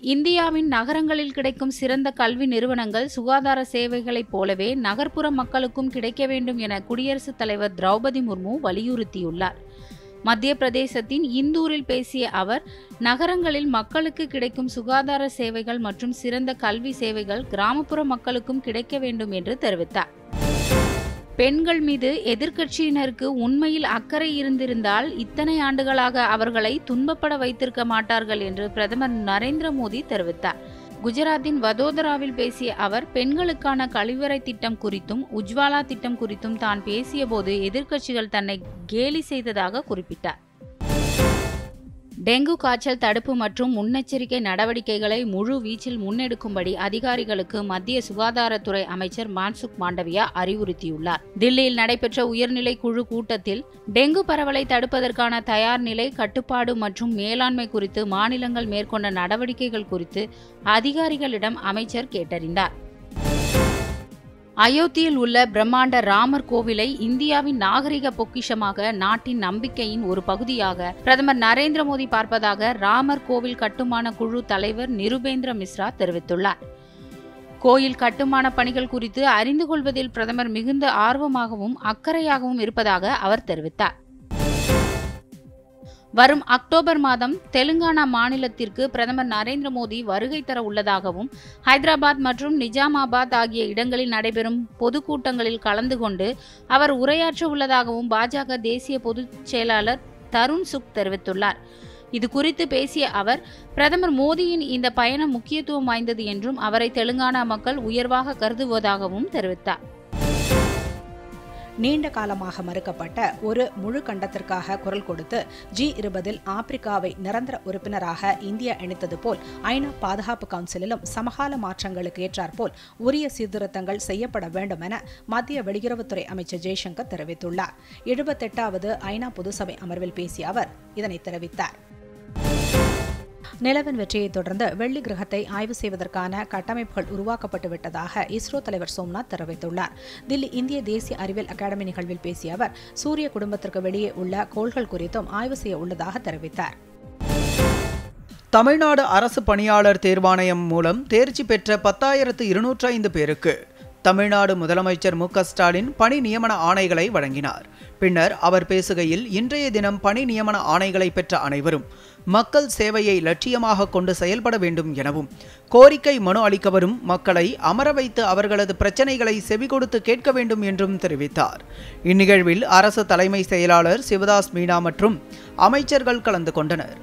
இந்தியாவின் நகரங்களில் கிடைக்கும் சிறந்த கல்வி நிறுவனங்கள் சுகாதார சேவைகளைப் போலவே நகர்ப்புற மக்களுக்கும் கிடைக்க வேண்டும் என குடியரசுத் தலைவர் திரௌபதி முர்மு வலியுறுத்தியுள்ளார் மத்திய பிரதேசத்தின் இந்தூரில் பேசிய அவர் நகரங்களில் மக்களுக்கு கிடைக்கும் சுகாதார சேவைகள் மற்றும் சிறந்த கல்வி சேவைகள் கிராமப்புற மக்களுக்கும் கிடைக்க வேண்டும் என்று தெரிவித்தார் பெண்கள் மீது எதிர்க்கட்சியினருக்கு உண்மையில் அக்கறை இருந்திருந்தால் இத்தனை ஆண்டுகளாக அவர்களை துன்பப்பட வைத்திருக்க மாட்டார்கள் என்று பிரதமர் நரேந்திர மோடி தெரிவித்தார் குஜராத்தின் வதோதராவில் பேசிய அவர் பெண்களுக்கான கழிவறை திட்டம் குறித்தும் உஜ்வாலா திட்டம் குறித்தும் தான் பேசியபோது எதிர்க்கட்சிகள் தன்னை கேலி செய்ததாக குறிப்பிட்டார் டெங்கு காய்ச்சல் தடுப்பு மற்றும் முன்னெச்சரிக்கை நடவடிக்கைகளை முழு வீச்சில் முன்னெடுக்கும்படி அதிகாரிகளுக்கு மத்திய சுகாதாரத்துறை அமைச்சர் மான்சுக் மாண்டவியா அறிவுறுத்தியுள்ளார் தில்லியில் நடைபெற்ற உயர்நிலை குழு கூட்டத்தில் டெங்கு பரவலை தடுப்பதற்கான தயார் நிலை கட்டுப்பாடு மற்றும் மேலாண்மை குறித்து மாநிலங்கள் மேற்கொண்ட நடவடிக்கைகள் குறித்து அதிகாரிகளிடம் அமைச்சர் கேட்டறிந்தார் அயோத்தியில் உள்ள பிரம்மாண்ட ராமர் கோவிலை இந்தியாவின் நாகரிக பொக்கிஷமாக நாட்டின் நம்பிக்கையின் ஒரு பகுதியாக பிரதமர் நரேந்திர மோடி பார்ப்பதாக ராமர் கோவில் கட்டுமான குழு தலைவர் நிருபேந்திர மிஸ்ரா தெரிவித்துள்ளார் கோயில் கட்டுமான பணிகள் குறித்து அறிந்து கொள்வதில் பிரதமர் மிகுந்த ஆர்வமாகவும் அக்கறையாகவும் இருப்பதாக அவர் தெரிவித்தார் வரும் அக்டோபர் மாதம் தெலுங்கானா மாநிலத்திற்கு பிரதமர் நரேந்திர மோடி வருகை தர உள்ளதாகவும் ஹைதராபாத் மற்றும் நிஜாமாபாத் ஆகிய இடங்களில் நடைபெறும் பொதுக்கூட்டங்களில் கலந்து கொண்டு அவர் உரையாற்ற உள்ளதாகவும் பாஜக தேசிய பொதுச் செயலாளர் தருண் சுக் தெரிவித்துள்ளார் இது குறித்து பேசிய அவர் பிரதமர் மோடியின் இந்த பயணம் முக்கியத்துவம் வாய்ந்தது என்றும் அவரை தெலுங்கானா மக்கள் உயர்வாக கருதுவதாகவும் தெரிவித்தார் நீண்ட காலமாக மறுக்கப்பட்ட ஒரு முழு கண்டத்திற்காக குரல் கொடுத்து ஜி இருபதில் ஆப்பிரிக்காவை நிரந்தர உறுப்பினராக இந்தியா இணைத்தது போல் ஐநா பாதுகாப்பு கவுன்சிலிலும் சமகால மாற்றங்களுக்கு ஏற்றாற்போல் உரிய சீர்திருத்தங்கள் செய்யப்பட வேண்டும் என மத்திய வெளியுறவுத்துறை அமைச்சர் ஜெய்சங்கர் தெரிவித்துள்ளார் எழுபத்தெட்டாவது ஐநா பொதுசபை அமர்வில் பேசிய அவர் இதனை தெரிவித்தார் நிலவின் வெற்றியை தொடர்ந்து வெள்ளி கிரகத்தை ஆய்வு செய்வதற்கான கட்டமைப்புகள் உருவாக்கப்பட்டு விட்டதாக இஸ்ரோ தலைவர் சோம்நாத் தெரிவித்துள்ளார் தில்லி இந்திய தேசிய அறிவியல் அகாடமி நிகழ்வில் பேசிய அவர் சூரிய குடும்பத்திற்கு வெளியே உள்ள கோள்கள் குறித்தும் ஆய்வு செய்ய உள்ளதாக தெரிவித்தார் தமிழ்நாடு அரசு பணியாளர் தேர்வாணையம் மூலம் தேர்ச்சி பெற்ற பத்தாயிரத்து இருநூற்று ஐந்து பேருக்கு தமிழ்நாடு முதலமைச்சர் மு ஸ்டாலின் பணி நியமன ஆணைகளை வழங்கினார் பின்னர் அவர் பேசுகையில் இன்றைய தினம் பணி நியமன ஆணைகளை பெற்ற அனைவரும் மக்கள் சேவையை லட்சியமாக கொண்டு செயல்பட வேண்டும் எனவும் கோரிக்கை மனு அளிக்க வரும் மக்களை அமர வைத்து அவர்களது பிரச்சனைகளை செவிகொடுத்து கேட்க வேண்டும் என்றும் தெரிவித்தார் இந்நிகழ்வில் அரசு தலைமை செயலாளர் சிவதாஸ் மீனா மற்றும் அமைச்சர்கள் கலந்து கொண்டனர்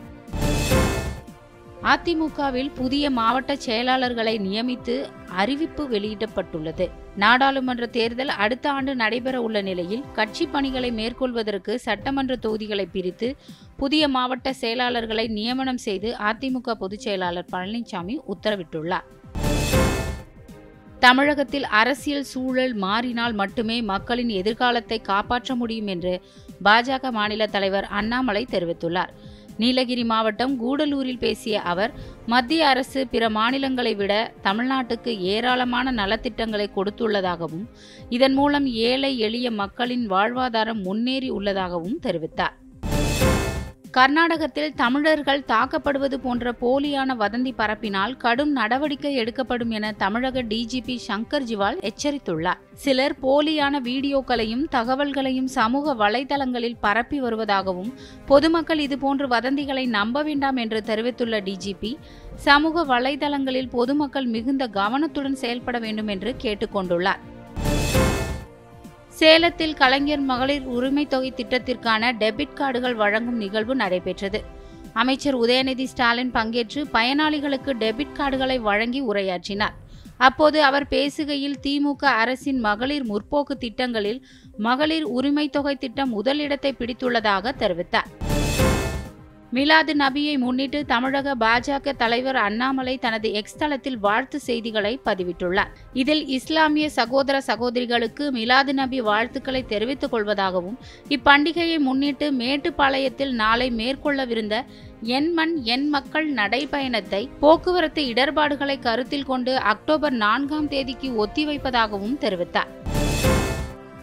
அதிமுகவில் புதிய மாவட்ட செயலாளர்களை நியமித்து அறிவிப்பு வெளியிடப்பட்டுள்ளது நாடாளுமன்ற தேர்தல் அடுத்த ஆண்டு நடைபெற உள்ள நிலையில் கட்சி பணிகளை மேற்கொள்வதற்கு சட்டமன்ற தொகுதிகளை பிரித்து புதிய மாவட்ட செயலாளர்களை நியமனம் செய்து அதிமுக பொதுச் செயலாளர் பழனிசாமி உத்தரவிட்டுள்ளார் தமிழகத்தில் அரசியல் சூழல் மாறினால் மட்டுமே மக்களின் எதிர்காலத்தை காப்பாற்ற முடியும் என்று பாஜக மாநில தலைவர் அண்ணாமலை தெரிவித்துள்ளார் நீலகிரி மாவட்டம் கூடலூரில் பேசிய அவர் மத்திய அரசு பிற மாநிலங்களை விட தமிழ்நாட்டுக்கு ஏராளமான நலத்திட்டங்களை கொடுத்துள்ளதாகவும் இதன் மூலம் ஏழை எளிய மக்களின் வாழ்வாதாரம் முன்னேறி உள்ளதாகவும் தெரிவித்தார் கர்நாடகத்தில் தமிழர்கள் தாக்கப்படுவது போன்ற போலியான வதந்தி பரப்பினால் கடும் நடவடிக்கை எடுக்கப்படும் என தமிழக டிஜிபி சங்கர் ஜிவால் எச்சரித்துள்ளார் சிலர் போலியான வீடியோக்களையும் தகவல்களையும் சமூக வலைதளங்களில் பரப்பி வருவதாகவும் பொதுமக்கள் இதுபோன்ற வதந்திகளை நம்ப வேண்டாம் என்று தெரிவித்துள்ள டிஜிபி சமூக வலைதளங்களில் பொதுமக்கள் மிகுந்த கவனத்துடன் செயல்பட வேண்டும் என்று கேட்டுக்கொண்டுள்ளார் சேலத்தில் கலைஞர் மகளிர் உரிமை தொகை திட்டத்திற்கான டெபிட் கார்டுகள் வழங்கும் நிகழ்வு நடைபெற்றது அமைச்சர் உதயநிதி ஸ்டாலின் பங்கேற்று பயனாளிகளுக்கு டெபிட் கார்டுகளை வழங்கி உரையாற்றினார் அப்போது அவர் பேசுகையில் திமுக அரசின் மகளிர் முற்போக்கு திட்டங்களில் மகளிர் உரிமை தொகை திட்டம் முதலிடத்தை பிடித்துள்ளதாக தெரிவித்தார் மிலாது நபியை முன்னிட்டு தமிழக பாஜக தலைவர் அண்ணாமலை தனது எக்ஸ் தளத்தில் வாழ்த்து செய்திகளை பதிவிட்டுள்ளார் இதில் இஸ்லாமிய சகோதர சகோதரிகளுக்கு மிலாது நபி வாழ்த்துக்களை தெரிவித்துக் கொள்வதாகவும் இப்பண்டிகையை முன்னிட்டு மேட்டுப்பாளையத்தில் நாளை மேற்கொள்ளவிருந்த என் மண் என் மக்கள் நடைபயணத்தை போக்குவரத்து இடர்பாடுகளை கருத்தில் கொண்டு அக்டோபர் நான்காம் தேதிக்கு ஒத்திவைப்பதாகவும் தெரிவித்தார்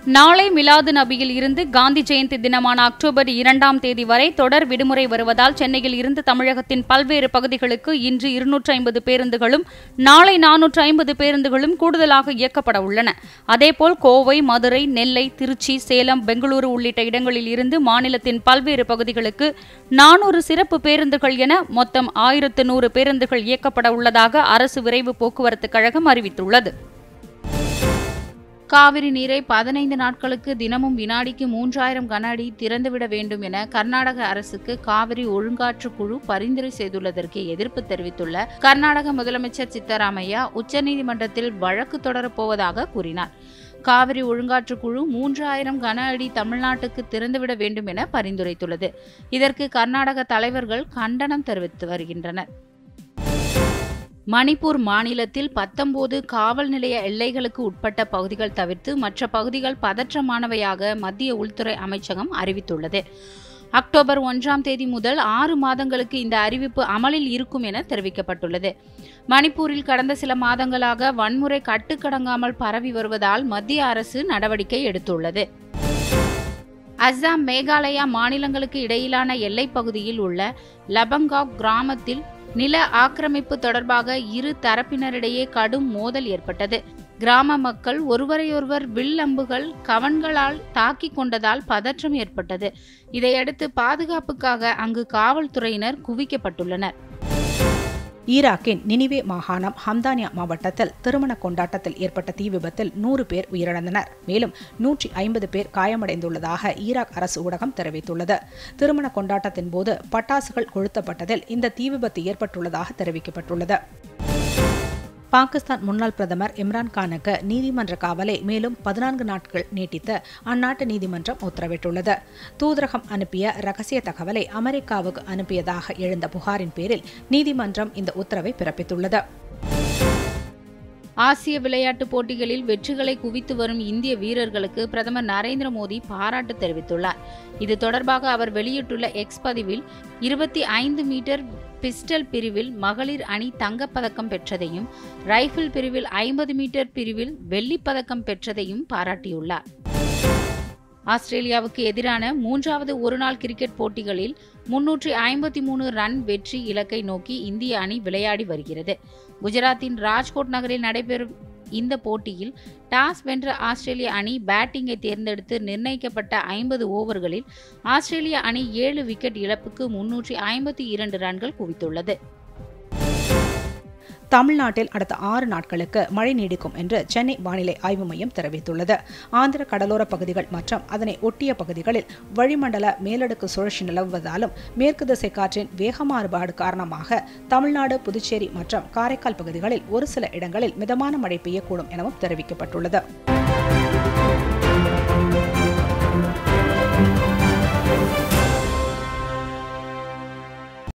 நாளை மிலாது நபியில் இருந்து காந்தி ஜெயந்தி தினமான அக்டோபர் இரண்டாம் தேதி வரை தொடர் விடுமுறை வருவதால் சென்னையில் இருந்து தமிழகத்தின் பல்வேறு பகுதிகளுக்கு இன்று இருநூற்று ஐம்பது பேருந்துகளும் நாளை நானூற்று ஐம்பது பேருந்துகளும் கூடுதலாக இயக்கப்பட உள்ளன அதேபோல் கோவை மதுரை நெல்லை திருச்சி சேலம் பெங்களூரு உள்ளிட்ட இடங்களில் இருந்து மாநிலத்தின் பல்வேறு பகுதிகளுக்கு நானூறு சிறப்பு பேருந்துகள் என மொத்தம் ஆயிரத்து நூறு பேருந்துகள் இயக்கப்பட உள்ளதாக அரசு விரைவு போக்குவரத்து கழகம் அறிவித்துள்ளது காவிரி நீரை பதினைந்து நாட்களுக்கு தினமும் வினாடிக்கு மூன்றாயிரம் கன அடி திறந்துவிட வேண்டும் என கர்நாடக அரசுக்கு காவிரி ஒழுங்காற்று குழு பரிந்துரை செய்துள்ளதற்கு எதிர்ப்பு தெரிவித்துள்ள கர்நாடக முதலமைச்சர் சித்தராமையா உச்சநீதிமன்றத்தில் வழக்கு தொடரப்போவதாக கூறினார் காவிரி ஒழுங்காற்று குழு மூன்றாயிரம் கன அடி தமிழ்நாட்டுக்கு திறந்துவிட வேண்டும் என பரிந்துரைத்துள்ளது இதற்கு கர்நாடக தலைவர்கள் கண்டனம் தெரிவித்து வருகின்றனர் மணிப்பூர் மாநிலத்தில் பத்தொன்பது காவல் நிலைய எல்லைகளுக்கு உட்பட்ட பகுதிகள் தவிர்த்து மற்ற பகுதிகள் பதற்றமானவையாக மத்திய உள்துறை அமைச்சகம் அறிவித்துள்ளது அக்டோபர் ஒன்றாம் தேதி முதல் ஆறு மாதங்களுக்கு இந்த அறிவிப்பு அமலில் இருக்கும் என தெரிவிக்கப்பட்டுள்ளது மணிப்பூரில் கடந்த சில மாதங்களாக வன்முறை கட்டுக்கடங்காமல் பரவி வருவதால் மத்திய அரசு நடவடிக்கை எடுத்துள்ளது அஸ்ஸாம் மேகாலயா மாநிலங்களுக்கு இடையிலான எல்லைப் பகுதியில் உள்ள லபங்காவ் கிராமத்தில் நில ஆக்கிரமிப்பு தொடர்பாக இரு தரப்பினரிடையே கடும் மோதல் ஏற்பட்டது கிராம மக்கள் ஒருவரையொருவர் வில் அம்புகள் கவன்களால் தாக்கிக் கொண்டதால் பதற்றம் ஏற்பட்டது இதையடுத்து பாதுகாப்புக்காக அங்கு காவல்துறையினர் குவிக்கப்பட்டுள்ளனர் ஈராக்கின் நினிவே மாகாணம் ஹம்தானியா மாவட்டத்தில் திருமண கொண்டாட்டத்தில் ஏற்பட்ட தீ விபத்தில் நூறு பேர் உயிரிழந்தனர் மேலும் நூற்றி ஐம்பது பேர் காயமடைந்துள்ளதாக ஈராக் அரசு ஊடகம் தெரிவித்துள்ளது திருமண கொண்டாட்டத்தின் போது பட்டாசுகள் கொளுத்தப்பட்டதில் இந்த தீ விபத்து ஏற்பட்டுள்ளதாக தெரிவிக்கப்பட்டுள்ளது பாகிஸ்தான் முன்னாள் பிரதமர் இம்ரான்கானுக்கு நீதிமன்ற காவலை மேலும் பதினான்கு நாட்கள் நீட்டித்து அந்நாட்டு நீதிமன்றம் உத்தரவிட்டுள்ளது தூதரகம் அனுப்பிய ரகசிய தகவலை அமெரிக்காவுக்கு அனுப்பியதாக எழுந்த புகாரின் பேரில் நீதிமன்றம் இந்த உத்தரவை பிறப்பித்துள்ளது ஆசிய விளையாட்டுப் போட்டிகளில் வெற்றிகளை குவித்து வரும் இந்திய வீரர்களுக்கு பிரதமர் நரேந்திர மோடி பாராட்டு தெரிவித்துள்ளார் இது தொடர்பாக அவர் வெளியிட்டுள்ள எக்ஸ் பதிவில் இருபத்தி ஐந்து மீட்டர் பிஸ்டல் பிரிவில் மகளிர் அணி தங்கப்பதக்கம் பெற்றதையும் ரைபிள் பிரிவில் ஐம்பது மீட்டர் பிரிவில் வெள்ளிப் பதக்கம் பெற்றதையும் பாராட்டியுள்ளார் ஆஸ்திரேலியாவுக்கு எதிரான மூன்றாவது ஒருநாள் கிரிக்கெட் போட்டிகளில் முன்னூற்றி ஐம்பத்தி மூணு ரன் வெற்றி இலக்கை நோக்கி இந்திய அணி விளையாடி வருகிறது குஜராத்தின் ராஜ்கோட் நகரில் நடைபெறும் இந்த போட்டியில் டாஸ் வென்ற ஆஸ்திரேலிய அணி பேட்டிங்கை தேர்ந்தெடுத்து நிர்ணயிக்கப்பட்ட ஐம்பது ஓவர்களில் ஆஸ்திரேலிய அணி ஏழு விக்கெட் இழப்புக்கு முன்னூற்றி ஐம்பத்தி இரண்டு ரன்கள் குவித்துள்ளது தமிழ்நாட்டில் அடுத்த ஆறு நாட்களுக்கு மழை நீடிக்கும் என்று சென்னை வானிலை ஆய்வு மையம் தெரிவித்துள்ளது ஆந்திர கடலோர பகுதிகள் மற்றும் அதனை ஒட்டிய பகுதிகளில் வளிமண்டல மேலடுக்கு சுழற்சி நிலவுவதாலும் மேற்கு திசை காற்றின் வேக மாறுபாடு காரணமாக தமிழ்நாடு புதுச்சேரி மற்றும் காரைக்கால் பகுதிகளில் ஒரு சில இடங்களில் மிதமான மழை பெய்யக்கூடும் எனவும் தெரிவிக்கப்பட்டுள்ளது